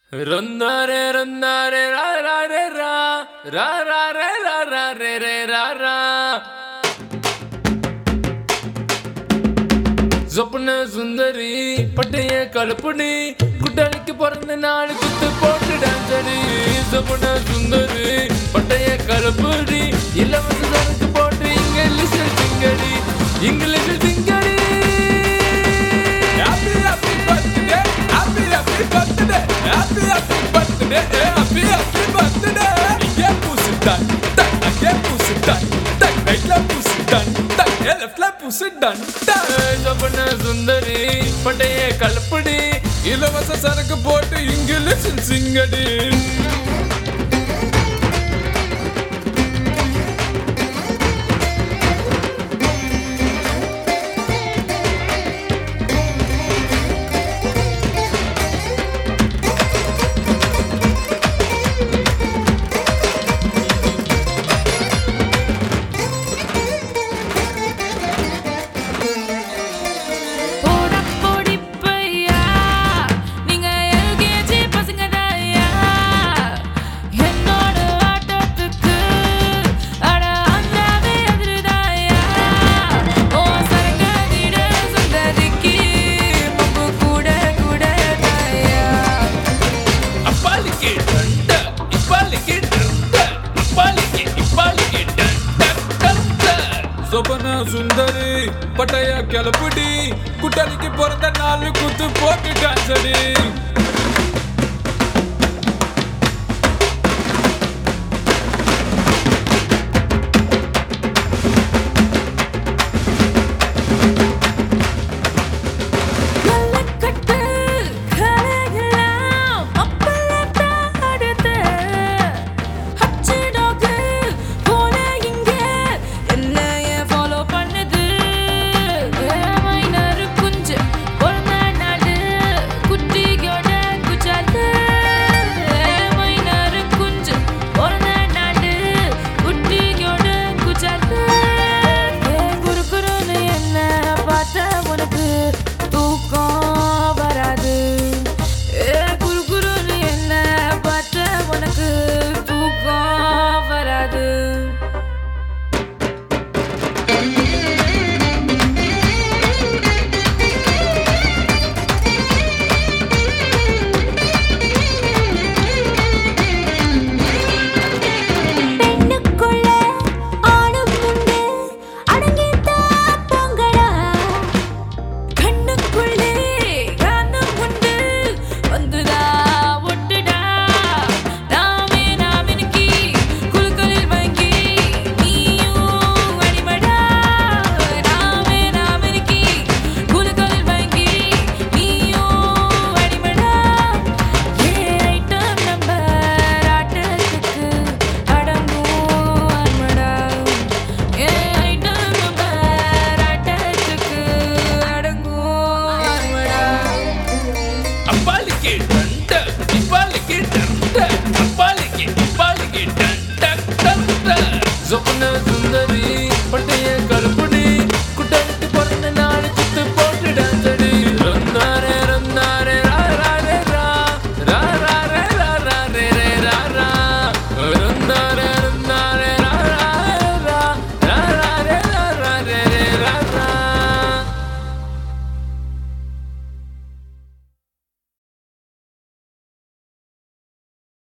Rondare, rondare, ra, ra, re, ra. Ra, ra, re, ra, ra, re, re, ra, ra. சொப்பன சுந்தரி பட்டைய கலப்புடி குட்டாளிக்கு பிறந்த நாள் குத்து போட்டு டான்சடி சொப்பன சுந்தரி பட்டைய கலப்புடி இலவச போட்டு இங்கிலீஷில் திங்கடி இங்கிலீஷில் திங்கடி Happy, happy birthday, happy, happy birthday, happy, happy birthday, happy, happy birthday. Yeah, pussy done, done, yeah, pussy done, done, right left pussy done, done, yeah, left left pussy done, done. சொப்பன சுந்தரி பட்டைய கலப்புடி இலவச சரக்கு போட்டு இங்கிலீஷில் சிங்கடி போடா போடி பையா நீங்க LKG பசங்க தாயா என்னோட ஆட்டத்துக்கு அட அந்தாவே எதிர்தாயா ஓ சரக்காதிட சுந்தரிக்கு மம்பு கூட கூட தாயா அப்பாலிக்கு டண்ட இப்பாலிக்கு டண்ட அப்பாலிக்கு இப்பாலிக்கு டண்ட டண்ட சொபன சுந்தரி பட்டைய கிளப்புடி குட்டாளிக்கு பிறந்த நாலு குத்து போட்டு டான்சடி கள்ளக்கட்டு கலையெல்லாம் அப்பள பாடுது ஹச்சு டாக் போல இங்க என்னைய ஃபாலோ பண்ணுது மைனர் குஞ்சு பொறுமை நாடு குட்டியோட குச்சாது மைனர் குஞ்சு பொறுமை நாடு குட்டியோட குச்சாது குரு குருன்னு என்ன பார்த்த உனக்கு தூக்கம் வராது ஏ குரு குருன்னு என்ன பார்த்த உனக்கு தூக்கம் வராது பெண்ணுக்குள்ள ஆணும் உண்டு அடங்கிட்டா பொங்கடா கண்ணுக்குள்ளே காந்தம் உண்டு வந்துதா ஒட்டுடா நாமே நாமினுக்கி குழுக்களில் வாங்கி நீயும் அடிமடா நாமே நாமினுக்கி குழுக்களில் வாங்கி நீயும் அடிமடா ஏ ஐட்டம் நம்பர் ஆட்டத்துக்கு அடங்கும் ஆர்மடா ஏ ஐட்டம் நம்பர் ஆட்டத்துக்கு அடங்கும் ஆர்மடா அப்பாலிக்கு டண்ட இப்பாலிக்கு டண்ட அப்பாலிக்கு இப்பாலிக்கு டண்ட டண்ட சொப்பன